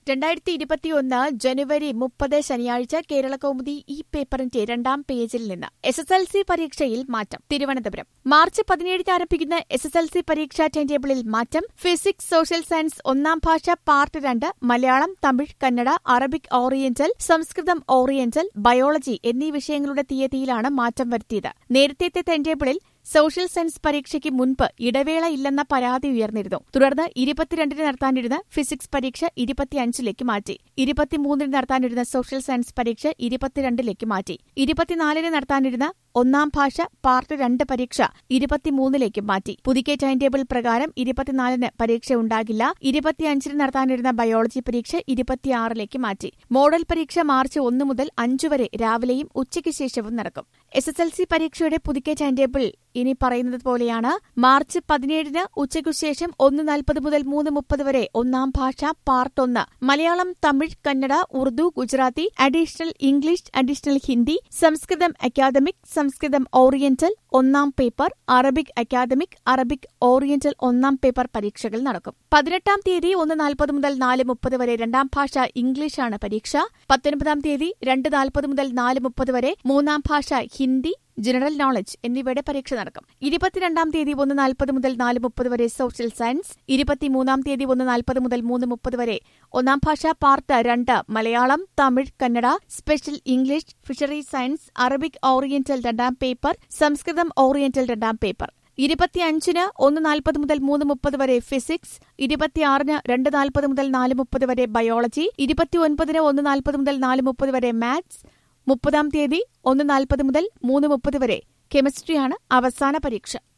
രണ്ടായിരത്തി ഇരുപത്തിയൊന്ന് ജനുവരി മുപ്പത് ശനിയാഴ്ച കേരളകൗമുദി ഈ പേപ്പറിന്റെ രണ്ടാം പേജിൽ നിന്ന് എസ് എസ് എൽ സി പരീക്ഷയിൽ മാറ്റം തിരുവനന്തപുരം മാർച്ച് പതിനേഴിന് ആരംഭിക്കുന്ന എസ് എസ് എൽ സി പരീക്ഷാ ടൈം ടേബിളിൽ മാറ്റം ഫിസിക്സ് സോഷ്യൽ സയൻസ് ഒന്നാം ഭാഷ പാർട്ട് രണ്ട് Malayalam Tamil Kannada Arabic oriental Sanskrit oriental biology എന്നീ വിഷയങ്ങളുടെ തീയതിയിലാണ് മാറ്റം വരുത്തിയത് നേരത്തെ ടൈം ടേബിളിൽ സോഷ്യൽ സയൻസ് പരീക്ഷയ്ക്ക് മുൻപ് ഇടവേള ഇല്ലെന്ന പരാതി ഉയർന്നിരുന്നു തുടർന്ന് ഇരുപത്തിരണ്ടിന് നടത്താനിരുന്ന ഫിസിക്സ് പരീക്ഷ ഇരുപത്തിയഞ്ചിലേക്ക് മാറ്റി ഇരുപത്തിമൂന്നിന് നടത്താനിരുന്ന സോഷ്യൽ സയൻസ് പരീക്ഷ ഇരുപത്തിരണ്ടിലേക്ക് മാറ്റി ഇരുപത്തിനാലിന് നടത്താനിരുന്ന ഒന്നാം ഭാഷ പാർട്ട് രണ്ട് പരീക്ഷ ഇരുപത്തിമൂന്നിലേക്ക് മാറ്റി പുതുക്കിയ ടൈം ടേബിൾ പ്രകാരം ഇരുപത്തിനാലിന് പരീക്ഷ ഉണ്ടാകില്ല ഇരുപത്തിയഞ്ചിന് നടത്താനിരുന്ന ബയോളജി പരീക്ഷ ഇരുപത്തിയാറിലേക്ക് മാറ്റി മോഡൽ പരീക്ഷ മാർച്ച് ഒന്ന് മുതൽ അഞ്ചു വരെ രാവിലെയും ഉച്ചയ്ക്ക് ശേഷവും നടക്കും എസ് എസ് എൽ സി പരീക്ഷയുടെ പുതുക്കിയ ടൈം ടേബിൾ ഇനി പറയുന്നത് പോലെയാണ് മാർച്ച് പതിനേഴിന് ഉച്ചയ്ക്കുശേഷം ഒന്ന് നാൽപ്പത് മുതൽ മൂന്ന് മുപ്പത് വരെ ഒന്നാം ഭാഷ പാർട്ട് ഒന്ന് Malayalam Tamil Kannada Urdu Gujarati additional English additional Hindi Sanskrit academic Sanskrit oriental ഒന്നാം paper Arabic academic Arabic oriental ഒന്നാം പേപ്പർ പരീക്ഷകൾ നടക്കും പതിനെട്ടാം തീയതി ഒന്ന് നാൽപ്പത് മുതൽ നാല് മുപ്പത് വരെ രണ്ടാം ഭാഷ ഇംഗ്ലീഷാണ് പരീക്ഷ പത്തൊൻപതാം തീയതി രണ്ട് നാൽപ്പത് മുതൽ നാല് മുപ്പത് വരെ മൂന്നാം ഭാഷ ഹിന്ദി ജനറൽ നോളജ് എന്നിവയുടെ പരീക്ഷ നടക്കും ഇരുപത്തിരണ്ടാം തീയതി ഒന്ന് നാൽപ്പത് മുതൽ നാല് മുപ്പത് വരെ സോഷ്യൽ സയൻസ് ഇരുപത്തിമൂന്നാം തീയതി ഒന്ന് നാൽപ്പത് മുതൽ മൂന്ന് മുപ്പത് വരെ ഒന്നാം ഭാഷ പാർട്ട് രണ്ട് Malayalam Tamil Kannada special English fishery science Arabic oriental രണ്ടാം പേപ്പർ സംസ്കൃതം ഓറിയന്റൽ രണ്ടാം പേപ്പർ ഇരുപത്തിയഞ്ചിന് ഒന്ന് നാൽപ്പത് മുതൽ മൂന്ന് മുപ്പത് വരെ ഫിസിക്സ് ഇരുപത്തിയാറിന് രണ്ട് നാൽപ്പത് മുതൽ നാല് മുപ്പത് വരെ ബയോളജി ഇരുപത്തിയൊൻപതിന് ഒന്ന് നാൽപ്പത് മുതൽ നാല് മുപ്പത് വരെ മാത്സ് മുപ്പതാം തീയതി ഒന്ന് നാൽപ്പത് മുതൽ മൂന്ന് മുപ്പത് വരെ കെമിസ്ട്രിയാണ് അവസാന പരീക്ഷ